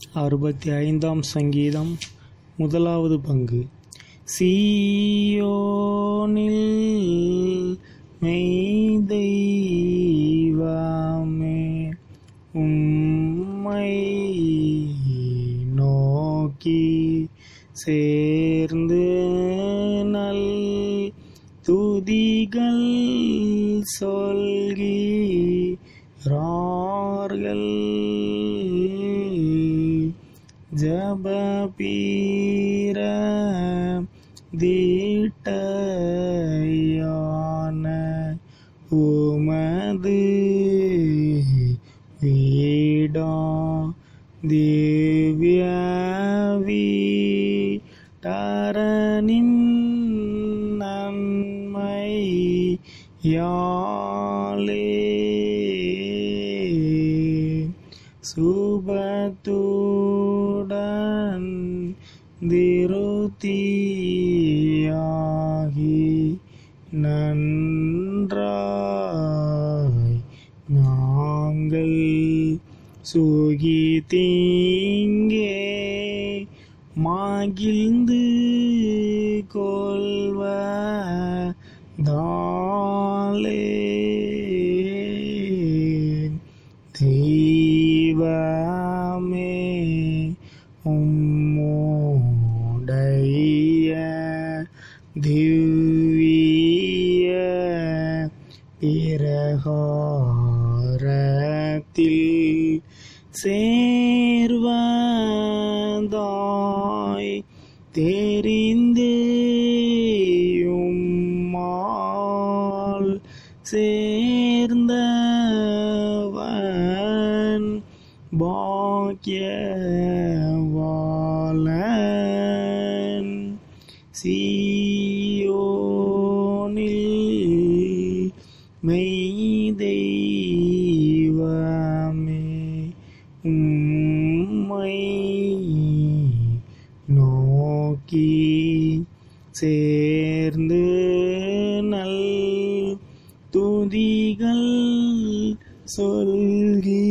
அறுபத்தி ஐந்தாம் சங்கீதம் முதலாவது பங்கு சீயோனில் மெய் தெய்வமே உம்மை நோக்கி சேர்ந்து நல் துதிகள் சொல்கிறார்கள் ஜபபீர தீட்டையான உமது வீடா திவ்யவி டரனின் நன்மை யாலே சுபத்துடன் திருத்தியாகி நன்றாய் நாங்கள் சுகி தீங்கே மகிழ்ந்து கொள்வதாலே தெய்வமே உம்முடைய திவ்ய பிரகாரத்தில் சேர்வதாய் தெரிந்தேயும்மால் சேர்ந்தவன் பாக்கியவாளன் சீயோனில் மெய் தெய்வமே உம்மை நோக்கி சேர்ந்து நல் துதிகள் சொல்கி